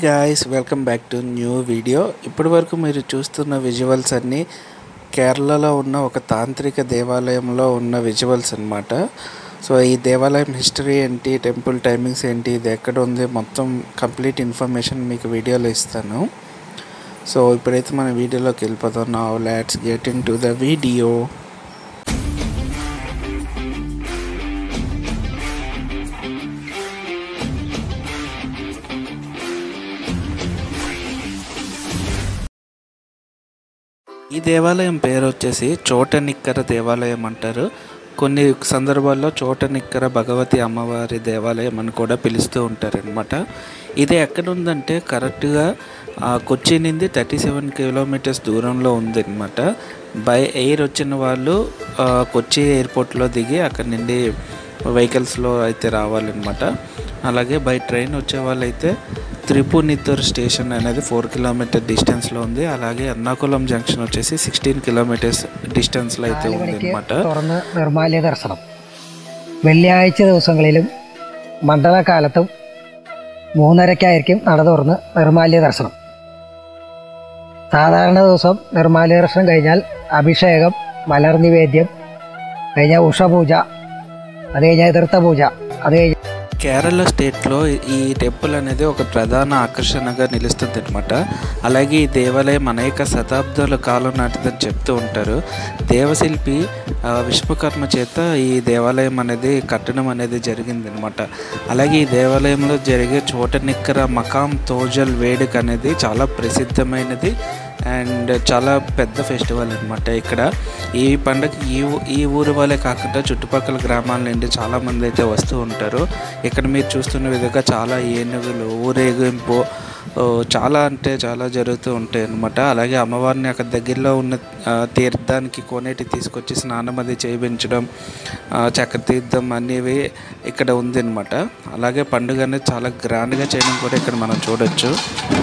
guys welcome back to new video ఇప్పటి వరకు మీరు చూస్తున్న విజువల్స్ అన్నీ కేరళలో ఉన్న ఒక తాంత్రిక దేవాలయంలో ఉన్న విజువల్స్ అన్నమాట సో ఈ దేవాలయం హిస్టరీ ఏంటి టెంపుల్ టైమింగ్స్ ఏంటి ఇది ఎక్కడ ఉంది మొత్తం కంప్లీట్ ఇన్ఫర్మేషన్ మీకు వీడియోలో ఇస్తాను సో ఇప్పుడైతే మన వీడియోలోకి వెళ్ళిపోతాం నా let's get into the video ఈ దేవాలయం పేరు వచ్చేసి చోటనిక్కర దేవాలయం అంటారు కొన్ని సందర్భాల్లో చోటనిక్కర భగవతి అమ్మవారి దేవాలయం అని కూడా పిలుస్తూ ఉంటారనమాట ఇది ఎక్కడ ఉందంటే కరెక్ట్గా ఆ, కొచ్చి నుండి థర్టీ సెవెన్ కిలోమీటర్స్ దూరంలో ఉందన్నమాట బై ఎయిర్ వచ్చిన వాళ్ళు ఆ, కొచ్చి ఎయిర్పోర్ట్లో దిగి అక్కడ నుండి వెహికల్స్లో అయితే రావాలన్నమాట అలాగే బై ట్రైన్ వచ్చే వాళ్ళైతే త్రిపునిత్తూర్ స్టేషన్ అనేది ఫోర్ కిలోమీటర్ డిస్టెన్స్లో ఉంది అలాగే ఎర్నాకుళం జంక్షన్ వచ్చేసి సిక్స్టీన్ కిలోమీటర్స్ డిస్టెన్స్లో అయితే ఉంది മണിക്ക് అనమాట തുറന്ന് നിർമാല്യ ദർശനം വെള്ളിയാഴ്ച ദിവസങ്ങളിലും മണ്ഡലകാലത്തും മൂന്നരക്കായിരിക്കും നട തുറന്ന് നിർമാല്യ ദർശനം സാധാരണ ദിവസം നിർമാല്യ ദർശനം കഴിഞ്ഞാൽ അഭിഷേകം മലർ നിവേദ്യം കഴിഞ്ഞാൽ ഉഷപൂജ അത് കഴിഞ്ഞാൽ തീർത്ഥ പൂജ അത് കഴിഞ്ഞ് కేరళ స్టేట్లో ఈ టెంపుల్ అనేది ఒక ప్రధాన ఆకర్షణగా నిలుస్తుంది అనమాట అలాగే ఈ దేవాలయం అనేక శతాబ్దాల కాలం నాటిదని చెప్తూ ఉంటారు దేవశిల్పి ఆ, విశ్వకర్మ చేత ఈ దేవాలయం అనేది కట్టడం అనేది జరిగింది అనమాట అలాగే ఈ దేవాలయంలో జరిగే చోటనిక్కర మకాం తోజల్ వేడుక అనేది చాలా ప్రసిద్ధమైనది అండ్ చాలా పెద్ద ఫెస్టివల్ అనమాట ఇక్కడ ఈ పండగ ఈ ఊ- ఈ ఊరు వాళ్ళే కాకుండా చుట్టుపక్కల గ్రామాల నుండి చాలామంది అయితే వస్తూ ఉంటారు ఇక్కడ మీరు చూస్తున్న విధంగా చాలా ఏనుగులు ఊరేగింపు ఓ, చాలా అంటే చాలా జరుగుతూ ఉంటాయి అనమాట అలాగే అమ్మవారిని అక్కడ దగ్గరలో ఉన్న ఆ, తీర్థానికి కోనేటి తీసుకొచ్చి స్నానం అది చేయించడం ఆ, చక్ర తీర్థం అనేవి ఇక్కడ ఉంది అనమాట అలాగే పండుగ అనేది చాలా గ్రాండ్గా చేయడం కూడా ఇక్కడ మనం చూడొచ్చు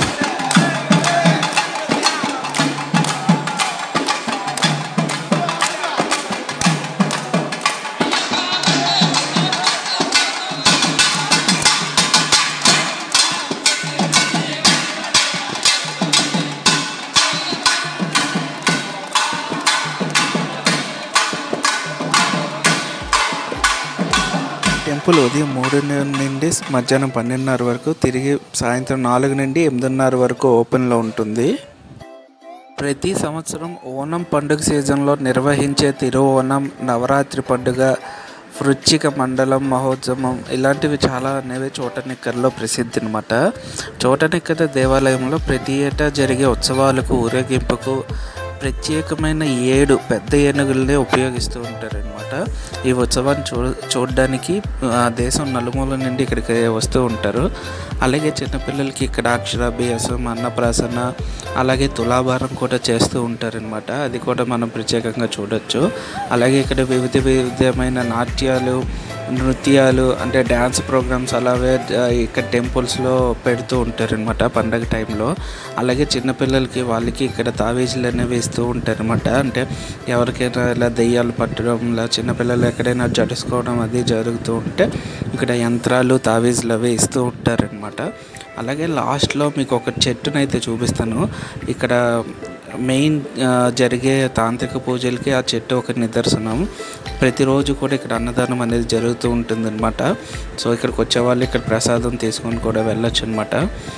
టెంపుల్ ఉదయం మూడు నుండి మధ్యాహ్నం పన్నెండున్నర వరకు తిరిగి సాయంత్రం నాలుగు నుండి ఎనిమిదిన్నర వరకు ఓపెన్లో ఉంటుంది ప్రతి సంవత్సరం ఓణం పండుగ సీజన్లో నిర్వహించే తిరువోణం నవరాత్రి పండుగ వృచ్చిక మండలం మహోత్సవం ఇలాంటివి చాలా అనేవి చోటనిక్కర్లో ప్రసిద్ధి అనమాట చోటనిక్కర దేవాలయంలో ప్రతి ఏటా జరిగే ఉత్సవాలకు ఊరేగింపుకు ప్రత్యేకమైన ఏడు పెద్ద ఏనుగుల్ని ఉపయోగిస్తూ ఉంటారనమాట ఈ ఉత్సవాన్ని చూ చూడడానికి ఆ దేశం నలుమూల నుండి ఇక్కడికి వస్తూ ఉంటారు అలాగే చిన్నపిల్లలకి ఇక్కడ అక్షరాభ్యాసం అన్నప్రాసన అలాగే తులాభారం కూడా చేస్తూ ఉంటారనమాట అది కూడా మనం ప్రత్యేకంగా చూడొచ్చు అలాగే ఇక్కడ వివిధ వివిధమైన నాట్యాలు నృత్యాలు అంటే డ్యాన్స్ ప్రోగ్రామ్స్ అలాగే ఆ, ఇక్కడ టెంపుల్స్లో పెడుతూ ఉంటారనమాట పండగ టైంలో అలాగే చిన్నపిల్లలకి వాళ్ళకి ఇక్కడ తావేజీలు అనేవి ఇస్తూ ఉంటారనమాట అంటే ఎవరికైనా ఇలా దెయ్యాలు పట్టడం ఇలా చిన్నపిల్లలు ఎక్కడైనా జడుసుకోవడం అది జరుగుతూ ఉంటే ఇక్కడ యంత్రాలు తావేజీలు అవి ఇస్తూ ఉంటారనమాట అలాగే లాస్ట్లో మీకు ఒక చెట్టునైతే చూపిస్తాను ఇక్కడ మెయిన్ ఆ, జరిగే తాంత్రిక పూజలకి ఆ చెట్టు ఒక నిదర్శనం ప్రతిరోజు కూడా ఇక్కడ అన్నదానం అనేది జరుగుతూ ఉంటుందన్నమాట సో ఇక్కడికి వచ్చే వాళ్ళు ఇక్కడ ప్రసాదం తీసుకొని కూడా వెళ్ళొచ్చు అనమాట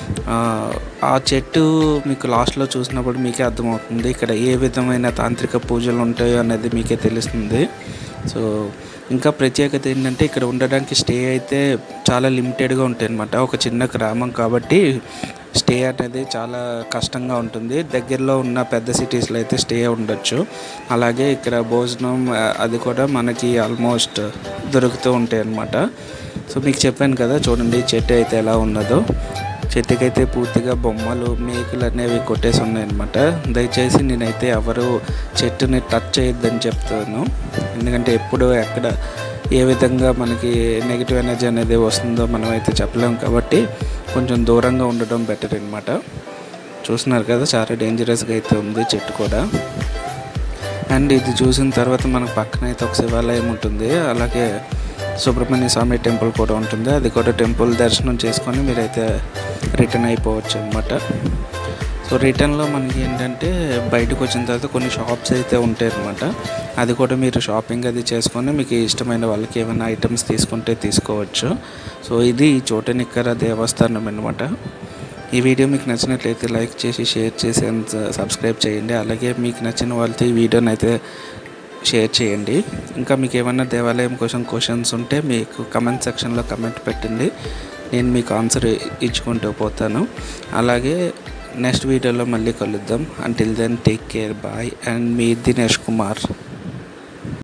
ఆ చెట్టు మీకు లాస్ట్లో చూసినప్పుడు మీకే అర్థమవుతుంది ఇక్కడ ఏ విధమైన తాంత్రిక పూజలు ఉంటాయో అనేది మీకే తెలుస్తుంది సో ఇంకా ప్రత్యేకత ఏంటంటే ఇక్కడ ఉండడానికి స్టే అయితే చాలా లిమిటెడ్గా ఉంటాయి అనమాట ఒక చిన్న గ్రామం కాబట్టి స్టే అనేది చాలా కష్టంగా ఉంటుంది దగ్గరలో ఉన్న పెద్ద సిటీస్లో అయితే స్టే ఉండొచ్చు అలాగే ఇక్కడ భోజనం ఆ, అది కూడా మనకి ఆల్మోస్ట్ దొరుకుతూ ఉంటాయి అన్నమాట సో మీకు చెప్పాను కదా చూడండి చెట్టు అయితే ఎలా ఉన్నదో చెట్టుకైతే పూర్తిగా బొమ్మలు మేకులు అనేవి కొట్టేసి ఉన్నాయన్నమాట దయచేసి నేనైతే ఎవరు చెట్టుని టచ్ చేయొద్దని చెప్తాను ఎందుకంటే ఎప్పుడు ఎక్కడ ఏ విధంగా మనకి నెగిటివ్ ఎనర్జీ అనేది వస్తుందో మనం అయితే చెప్పలేం కాబట్టి కొంచెం దూరంగా ఉండడం బెటర్ అనమాట చూస్తున్నారు కదా చాలా డేంజరస్గా అయితే ఉంది చెట్టు కూడా అండ్ ఇది చూసిన తర్వాత మనకు పక్కన అయితే ఒక శివాలయం ఉంటుంది అలాగే సుబ్రహ్మణ్య స్వామి టెంపుల్ కూడా ఉంటుంది అది కూడా టెంపుల్ దర్శనం చేసుకొని మీరైతే రిటర్న్ అయిపోవచ్చు అనమాట సో రిటర్న్లో మనకి ఏంటంటే బయటకు వచ్చిన తర్వాత కొన్ని షాప్స్ అయితే ఉంటాయి అనమాట అది కూడా మీరు షాపింగ్ అది చేసుకొని మీకు ఇష్టమైన వాళ్ళకి ఏమైనా ఐటమ్స్ తీసుకుంటే తీసుకోవచ్చు సో ఇది చోటనిక్కర దేవస్థానం అనమాట ఈ వీడియో మీకు నచ్చినట్లయితే లైక్ చేసి షేర్ చేసి అండ్ సబ్స్క్రైబ్ చేయండి అలాగే మీకు నచ్చిన వాళ్ళతో ఈ వీడియోని అయితే షేర్ చేయండి ఇంకా మీకు ఏమైనా దేవాలయం కోసం క్వశ్చన్స్ ఉంటే మీకు కమెంట్ సెక్షన్లో కమెంట్ పెట్టండి నేను మీకు ఆన్సర్ ఇచ్చుకుంటూ పోతాను అలాగే నెక్స్ట్ వీడియోలో మళ్ళీ కలుద్దాం until then take care bye and మీ దినేష్ కుమార్